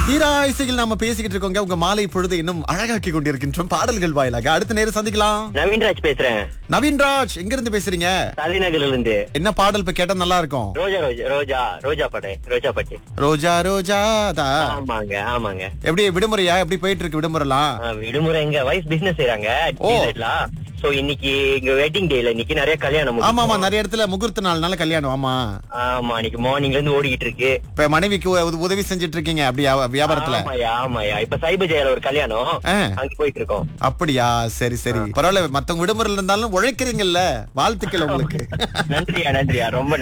தீராயிசையில் நாம பேசிக்கிட்டு இருக்கோங்க உங்க மாலை பொழுது இன்னும் அழகாக்கி கொண்டிருக்கின்றோம் பாடல்கள் வாயிலாக அடுத்த நேரம் சந்திக்கலாம் நவீன்ராஜ் பேசுறேன் நவீன்ராஜ் எங்க இருந்து பேசுறீங்க தலைநகர்ல இருந்து என்ன பாடல் இப்ப கேட்டா நல்லா இருக்கும் ரோஜா ரோஜா ரோஜா ரோஜா படை ரோஜா பட்டு ரோஜா ரோஜா தா ஆமாங்க ஆமாங்க எப்படி விடுமுறையா எப்படி போயிட்டு இருக்கு விடுமுறைலாம் ஆ, விடுமுறை எங்க வைஃப் பிசினஸ் செய்யறாங்க ஓ. சோ இன்னைக்கு இங்க வெட்டிங் டேல இன்னைக்கு நிறைய கல்யாணம் ஆமா ஆமா முடிஞ்சுச்சு. நிறைய இடத்துல முகூர்த்த நாள்னால கல்யாணம் ஆமா ஆமா இன்னைக்கு மார்னிங்ல இருந்து ஓடிக்கிட்டு இருக்கு இப்ப மனைவிக்கு உ- உதவி செஞ்சுட்டு இருக்கீங்க அப்படி வியா- வியாபாரத்துல ஆமாயா ஆமாயா இப்ப சைபர் ஜெயில ஒரு கல்யாணம் ஆ. அங்க போயிட்டு இருக்கோம் அப்படியா சரி சரி பரவாயில்ல மத்தவங்க விடுமுறையில் இருந்தாலும் உழைக்கிறீங்கல்ல வாழ்த்துக்கள் உங்களுக்கு நன்றியா நன்றியா ரொம்ப